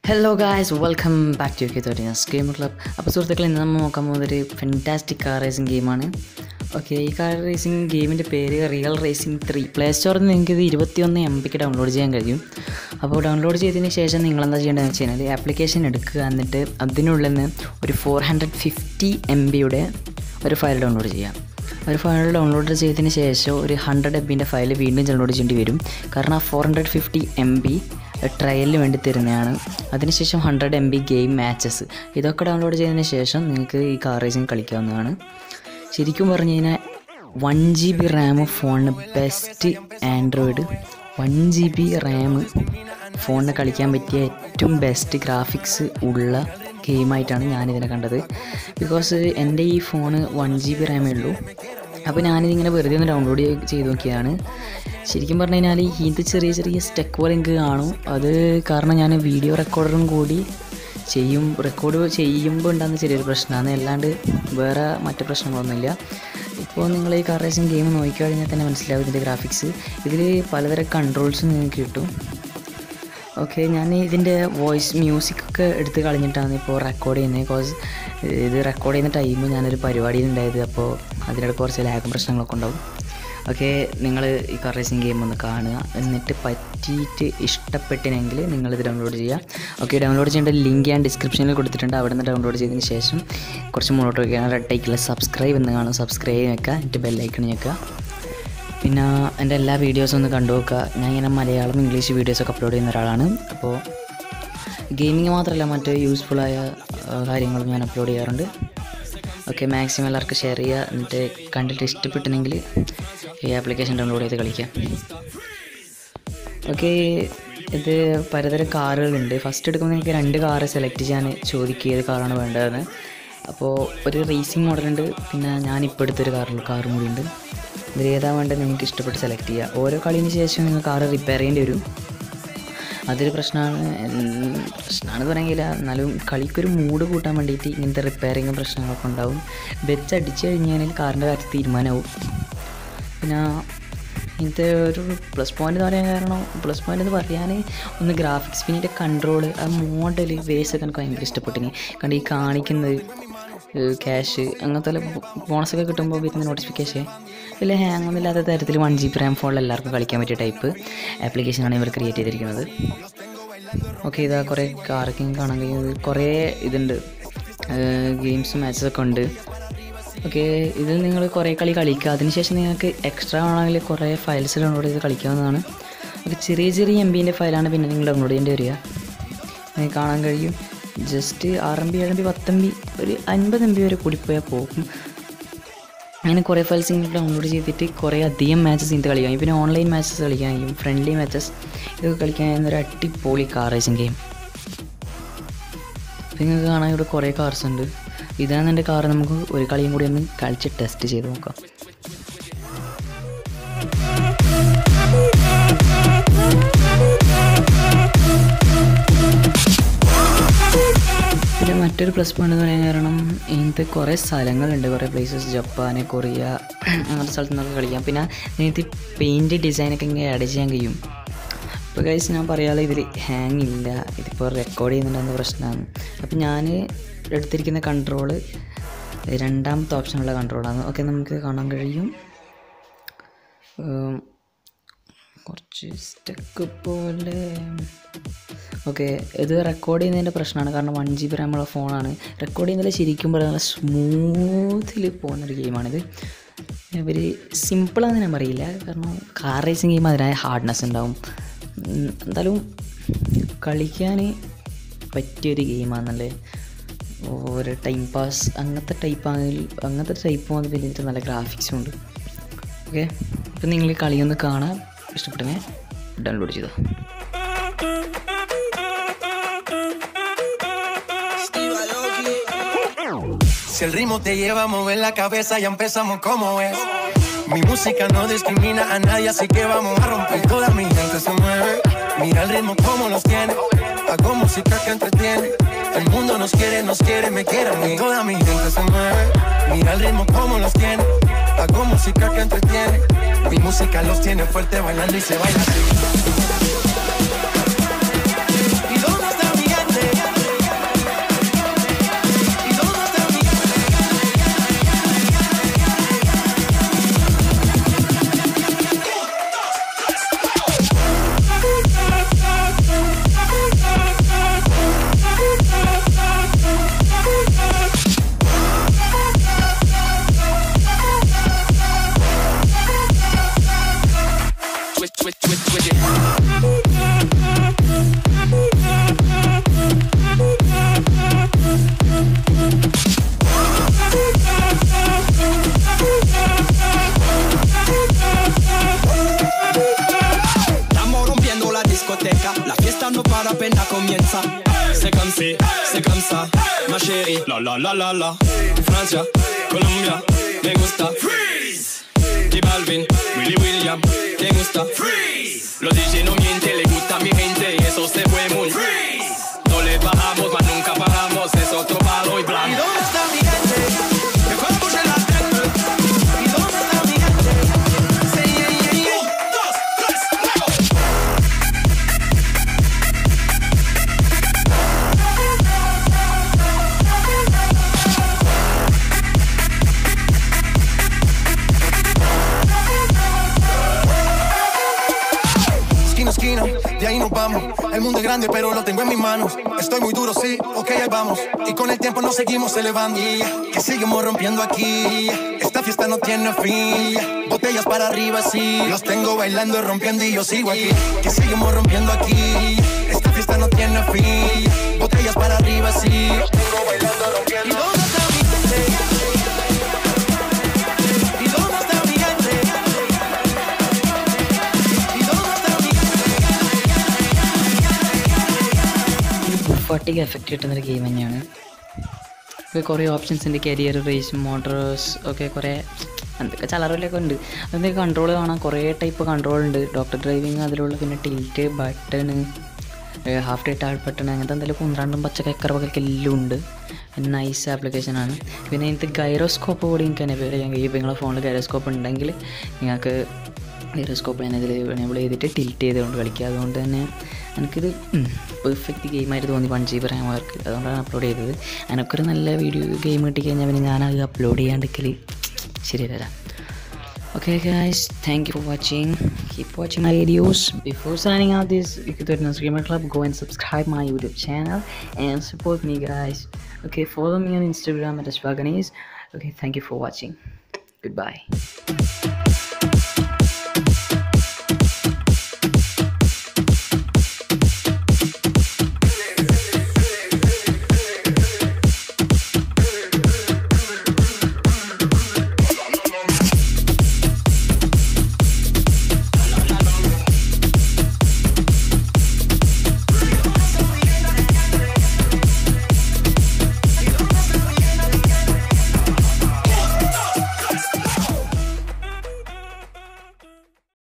Hello guys welcome back to K തോട്ടിയസ് game club അപ്പോൾ സുഹൃത്തുക്കളെ ഇന്ന് നമ്മൾ നോക്കാൻ പോകുന്നത് ഒരു ഫെൻറ്റാസ്റ്റിക് കാർ റേസിംഗ് ഗെയിമാണ് ഓക്കെ ഈ കാർ റേസിംഗ് ഗെയിമിൻ്റെ പേര് റിയൽ റേസിംഗ് ത്രീ പ്ലേ സ്റ്റോറിൽ നിന്ന് നിങ്ങൾക്ക് ഇത് ഇരുപത്തിയൊന്ന് എം പിക്ക് ഡൗൺലോഡ് ചെയ്യാൻ കഴിയും അപ്പോൾ ഡൗൺലോഡ് ചെയ്തതിന് ശേഷം നിങ്ങൾ എന്താ ചെയ്യേണ്ടതെന്ന് വെച്ച് കഴിഞ്ഞാൽ ആപ്ലിക്കേഷൻ എടുക്കുക എന്നിട്ട് അതിനുള്ളിൽ നിന്ന് ഒരു ഫോർ ഹൺഡ്രഡ് ഫിഫ്റ്റി എം ബിയുടെ ഒരു ഫയൽ ഡൗൺലോഡ് ചെയ്യാം ഒരു ഫയൽ ഡൗൺലോഡ് ചെയ്തതിന് ശേഷം ഒരു ഹൺഡ്രഡ് എം ബിൻ്റെ ഫയൽ വീണ്ടും ഡൗൺലോഡ് ചെയ്യേണ്ടി വരും കാരണം ആ four hundred fifty M B ട്രയലിന് വേണ്ടി തരുന്നതാണ് അതിനുശേഷം hundred M B game matches ഇതൊക്കെ ഡൗൺലോഡ് ചെയ്തതിന് ശേഷം നിങ്ങൾക്ക് ഈ കാർ റേസിംഗ് കളിക്കാവുന്നതാണ് ശരിക്കും പറഞ്ഞു കഴിഞ്ഞാൽ വൺ ജി ബി റാം ഫോണിന് best Android one G B RAM ഫോണിന് കളിക്കാൻ പറ്റിയ ഏറ്റവും ബെസ്റ്റ് ഗ്രാഫിക്സ് ഉള്ള ഗെയിമായിട്ടാണ് ഞാനിതിനെ കണ്ടത് ബിക്കോസ് എൻ്റെ ഈ ഫോണ് വൺ ജി ബി റാമേ ഉള്ളൂ അപ്പോൾ ഞാനിതിങ്ങനെ വെറുതെ ഒന്ന് ഡൗൺലോഡ് ചെയ്ത് നോക്കിയതാണ് ശരിക്കും പറഞ്ഞു കഴിഞ്ഞാൽ ഇത് ചെറിയ ചെറിയ സ്റ്റെക്ക് പോലെ എനിക്ക് കാണും അത് കാരണം ഞാൻ വീഡിയോ റെക്കോർഡറും കൂടി ചെയ്യും റെക്കോർഡ് ചെയ്യുമ്പോൾ ഉണ്ടാകുന്ന ചെറിയൊരു പ്രശ്നമാണ് അല്ലാണ്ട് വേറെ മറ്റു പ്രശ്നങ്ങളൊന്നുമില്ല ഇപ്പോൾ നിങ്ങൾ ഈ കാർ റേസിംഗ് ഗെയിം നോക്കിക്കഴിഞ്ഞാൽ തന്നെ മനസ്സിലാവും ഇതിൻ്റെ ഗ്രാഫിക്സ് ഇതിൽ പലതരം കൺട്രോൾസ് നിങ്ങൾക്ക് കിട്ടും ഓക്കെ ഞാൻ ഇതിൻ്റെ വോയിസ് മ്യൂസിക് ഒക്കെ എടുത്ത് കളഞ്ഞിട്ടാണ് ഇപ്പോൾ റെക്കോർഡ് ചെയ്യുന്നത് ബിക്കോസ് ഇത് റെക്കോർഡ് ചെയ്യുന്ന ടൈം ഞാനൊരു പരിപാടിയിലുണ്ടായത് അപ്പോൾ അതിനിടെ കുറച്ച് ലാഗും പ്രശ്നങ്ങളൊക്കെ ഉണ്ടാവും ഓക്കെ നിങ്ങൾ ഈ കാർ റേസിംഗ് ഗെയിം ഒന്ന് കാണുക എന്നിട്ട് പറ്റിയിട്ട് ഇഷ്ടപ്പെട്ടിനെങ്കിൽ നിങ്ങളിത് ഡൗൺലോഡ് ചെയ്യുക ഓക്കെ ഡൗൺലോഡ് ചെയ്യേണ്ട ലിങ്ക് ഞാൻ ഡിസ്ക്രിപ്ഷനിൽ കൊടുത്തിട്ടുണ്ട് അവിടെ നിന്ന് ഡൗൺലോഡ് ചെയ്തതിന് ശേഷം കുറച്ച് മുന്നോട്ട് വയ്ക്കുകയാണ് റെഡ് ടൈക്കിൽ സബ്സ്ക്രൈബ് എന്ന് കാണും സബ്സ്ക്രൈബ് വെക്കുക എന്നിട്ട് ബെല്ലൈക്കൺ ഞെക്കുക പിന്നെ എൻ്റെ എല്ലാ വീഡിയോസും ഒന്ന് കണ്ടു നോക്കുക ഞാൻ ഇങ്ങനെ മലയാളം ഇംഗ്ലീഷ് വീഡിയോസൊക്കെ അപ്ലോഡ് ചെയ്യുന്ന ഒരാളാണ് അപ്പോൾ ഗെയിമിങ് മാത്രമല്ല മറ്റ് യൂസ്ഫുള്ളായ കാര്യങ്ങളും ഞാൻ അപ്ലോഡ് ചെയ്യാറുണ്ട് ഓക്കെ മാക്സിമം എല്ലാവർക്കും ഷെയർ ചെയ്യുക എന്നിട്ട് കണ്ടിട്ട് ഇഷ്ടപ്പെട്ടിനെങ്കിൽ ഈ ആപ്ലിക്കേഷൻ ഡൗൺലോഡ് ചെയ്ത് കളിക്കാം ഓക്കെ ഇത് പലതരം കാറുകളുണ്ട് ഫസ്റ്റ് എടുക്കുമ്പോൾ എനിക്ക് രണ്ട് കാറ് സെലക്ട് ചെയ്യാൻ ചോദിക്കുക ഏത് കാറാണ് വേണ്ടതെന്ന് അപ്പോൾ ഒരു റേസിംഗ് മോഡലുണ്ട് പിന്നെ ഞാനിപ്പോൾ എടുത്തൊരു കാറുള്ള കാറും കൂടി ഉണ്ട് ഇതിൽ ഏതാ വേണ്ടത് നിങ്ങൾക്ക് ഇഷ്ടപ്പെട്ട് സെലക്ട് ചെയ്യുക ഓരോ കളിന് ശേഷം നിങ്ങൾ കാറ് റിപ്പയർ ചെയ്യേണ്ടി വരും അതൊരു പ്രശ്നമാണ് പ്രശ്നമാണെന്ന് പറയെങ്കില്ല എന്നാലും കളിക്കൊരു മൂഡ് കൂട്ടാൻ വേണ്ടിയിട്ട് ഇങ്ങനത്തെ റിപ്പയറിങ് പ്രശ്നങ്ങളൊക്കെ ഉണ്ടാവും വെച്ച് അടിച്ചു കഴിഞ്ഞാൽ കാറിൻ്റെ കാര്യത്തിൽ തീരുമാനമാവും പിന്നെ ഇങ്ങനത്തെ ഒരു പ്ലസ് പോയിന്റ് എന്ന് പറയാൻ കാരണം പ്ലസ് പോയിന്റ് എന്ന് പറയാൻ ഒന്ന് ഗ്രാഫിക്സ് പിന്നെ ഇതിൻ്റെ കൺട്രോൾ ആ മോഡൽ വേസ് ഒക്കെ എനിക്ക് ഭയങ്കര ഇഷ്ടപ്പെട്ടിനി കാരണം ഈ കാണിക്കുന്നത് ക്യാഷ് അങ്ങനത്തെ ബോണസൊക്കെ കിട്ടുമ്പോൾ വരുന്ന നോട്ടിഫിക്കേഷൻ വലിയ ഹാങ് ഒന്നും ഇല്ലാത്ത തരത്തിൽ വൺ ജി ബി റാം ഫോണിൽ എല്ലാവർക്കും കളിക്കാൻ പറ്റിയ ടൈപ്പ് ആപ്ലിക്കേഷനാണ് ഇവർ ക്രിയേറ്റ് ചെയ്തിരിക്കുന്നത് ഓക്കെ ഇതാ കുറേ കാറൊക്കെയും കാണാൻ കഴിയുന്നത് കുറേ ഇതുണ്ട് ഗെയിംസും മാച്ചസൊക്കെ ഉണ്ട് ഓക്കെ ഇതിൽ നിങ്ങൾ കുറേ കളി കളിക്കുക അതിനുശേഷം നിങ്ങൾക്ക് എക്സ്ട്രാ ആണെങ്കിൽ കുറേ ഫയൽസ് ഡൗൺലോഡ് ചെയ്ത് കളിക്കാവുന്നതാണ് ഓക്കെ ചെറിയ ചെറിയ എം ബിൻ്റെ ഫയലാണ് പിന്നെ നിങ്ങൾ ഡൗൺലോഡ് ചെയ്യേണ്ടി വരിക നിങ്ങൾക്ക് കാണാൻ കഴിയും ജസ്റ്റ് ആറ് എം ബി ഏഴ് എം ബി പത്ത് എം ബി ഒരു അൻപത് എം ബി വരെ കൂടിപ്പോയാൽ പോകും അങ്ങനെ കുറേ ഫയൽസ് ഇങ്ങനെ ഡൗൺലോഡ് ചെയ്തിട്ട് കുറേ അധികം മാച്ചസ് ഇതിൽ കളിക്കാം പിന്നെ ഓൺലൈൻ മാച്ചസ് കളിക്കാൻ കഴിയും ഫ്രണ്ട്ലി മാച്ചസ് ഇതൊക്കെ കളിക്കാൻ കഴിയുന്ന ഒരു അടിപൊളി കാർ റേസിംഗ് ഗെയിം നിങ്ങൾക്ക് കാണാൻ ഇവിടെ കുറേ കാർസ് ഉണ്ട് ഇതാണ് എൻ്റെ കാർ നമുക്ക് ഒരു കളിയും കൂടി ഒന്ന് കളിച്ച് ടെസ്റ്റ് ചെയ്ത് നോക്കാം പിന്നെ മറ്റൊരു പ്ലസ് പോയിന്റ് എന്ന് പറയാൻ കാരണം ഇങ്ങനത്തെ കുറേ സ്ഥലങ്ങളുണ്ട് കുറേ പ്ലേസസ് ജപ്പാൻ കൊറിയ അങ്ങനത്തെ സ്ഥലത്തു നിന്നൊക്കെ കളിക്കാം പിന്നെ ഇതിനകത്ത് പെയിൻറ്റ് ഡിസൈനൊക്കെ ഇങ്ങനെ ആഡ് ചെയ്യാൻ കഴിയും ഇപ്പോൾ കഴിച്ച് ഞാൻ പറയാതെ ഇതിൽ ഹാങ് ഇല്ല ഇതിപ്പോൾ റെക്കോർഡ് ചെയ്യുന്നുണ്ടെന്ന പ്രശ്നമാണ് അപ്പോൾ ഞാൻ എടുത്തിരിക്കുന്ന കൺട്രോള് രണ്ടാമത്തെ ഓപ്ഷനുള്ള കൺട്രോളാണ് ഓക്കെ നമുക്ക് കാണാൻ കഴിയും കുറച്ച് സ്റ്റക്ക് പോലെ ഓക്കെ ഇത് റെക്കോർഡ് ചെയ്യുന്നതിൻ്റെ പ്രശ്നമാണ് കാരണം വൺ ജി ബി റാമുള്ള ഫോണാണ് റെക്കോർഡ് ചെയ്യുന്നതിൽ ശരിക്കും പറയാൻ നല്ല സ്മൂത്തിൽ പോകുന്നൊരു ഗെയിമാണിത് ഇവർ സിമ്പിളാണെന്ന് ഞാൻ പറയില്ല കാരണം കാർ റേസിംഗ് ഗെയിം അതിനായ ഹാർഡ്നെസ് ഉണ്ടാവും എന്തായാലും കളിക്കാൻ പറ്റിയൊരു ഗെയിമാണെന്നല്ലേ ഒരു ടൈം പാസ് അങ്ങനത്തെ ടൈപ്പ് ആണെങ്കിൽ അങ്ങനത്തെ ടൈപ്പ് വന്ന് പിന്നെ നല്ല ഗ്രാഫിക്സും ഉണ്ട് ഓക്കെ അപ്പം നിങ്ങൾ കളിയൊന്ന് കാണാൻ ഇഷ്ടപ്പെട്ടെങ്കിൽ ഡൗൺലോഡ് ചെയ്തോ Si el ritmo te lleva a mover la cabeza, ya empezamos como es. Mi música no discrimina a nadie, así que vamos a romper. Toda mi gente se mueve. Mira el ritmo como los tiene. Hago música que entretiene. El mundo nos quiere, nos quiere, me quiere a mí. Toda mi gente se mueve. Mira el ritmo como los tiene. Hago música que entretiene. Mi música los tiene fuerte bailando y se baila así. ¿Y dónde está mi gente? C'est comme si, c'est comme ça, ma chérie. La la la la la. Francia, Colombia, me gusta. Freeze. J Balvin, Willy William, te gusta. Freeze. Los DJ no mienten, le gusta a mi gente y eso se fue muy. Freeze. No le bajamos, mas nunca bajamos, es otro palo y ¿Y blanco. dónde está mi gente? Que cuando puse la tele. ¿Y dónde está mi gente? Sí, yeah, yeah, yeah. Un, dos, tres, luego. Esquina, esquina, de ahí nos vamos. El mundo es grande, pero lo tengo en mis manos. Estoy muy duro, sí, ok, ahí vamos. Y con el tiempo nos seguimos elevando. Que seguimos rompiendo aquí. Esta fiesta no tiene fin. Botellas para arriba, sí. Los tengo bailando y rompiendo y yo sigo aquí. Que seguimos rompiendo aquí. Esta fiesta no tiene fin. Botellas para arriba, sí. Los tengo bailando y rompiendo. ¿Y dónde está mi gente? ¿Y dónde está mi gente? ¿Y dónde está mi ഫട്ടിക്ക് effect കിട്ടുന്നൊരു game തന്നെയാണ് ഇപ്പോൾ കുറേ options ഉണ്ട് career raise Motors ഒക്കെ കുറേ എന്തൊക്കെ ചലറിലൊക്കെ ഉണ്ട് അതിൻ്റെ കൺട്രോൾ കാണാൻ കുറേ ടൈപ്പ് കൺട്രോൾ ഉണ്ട് ഡോക്ടർ ഡ്രൈവിങ് അതിലുള്ള പിന്നെ tilt button half day tall button അങ്ങനത്തെ എന്തെങ്കിലും കുന്ത്രണ്ടും പച്ചക്കക്കറ വകൾക്ക് എല്ലാം ഉണ്ട് നൈസ് ആപ്ലിക്കേഷനാണ് പിന്നെ ഇതിൻ്റെ ഗൈറോസ്കോപ്പ് കൂടി നിങ്ങൾക്ക് എനേബിൾ ചെയ്യാൻ കഴിയും ഇപ്പോൾ നിങ്ങളുടെ ഫോണിൽ ഗൈറോസ്കോപ്പ് ഉണ്ടെങ്കിൽ നിങ്ങൾക്ക് ഗൈറോസ്കോപ്പ് ഞാൻ ഇതിൽ എനേബിൾ ചെയ്തിട്ട് ടിൽറ്റ് ചെയ്തുകൊണ്ട് കളിക്കുക അതുകൊണ്ട് തന്നെ എനിക്കിത് പെർഫെക്റ്റ് ഗെയിമായിട്ട് തോന്നി one G B RAM work അതുകൊണ്ടാണ് അപ്ലോഡ് ചെയ്തത് എനിക്കൊരു നല്ല വീഡിയോ ഗെയിം കിട്ടിക്കഴിഞ്ഞാൽ പിന്നെ ഞാനത് അപ്ലോഡ് ചെയ്യാണ്ടിരിക്കൽ ശരിയല്ല Okay guys, thank you for watching. Keep watching my videos. Before signing out this Ikuturna Gamer Club, go and subscribe my YouTube channel and support me guys. Okay, follow me on Instagram at Ashwaganis. Okay, thank you for watching. Goodbye.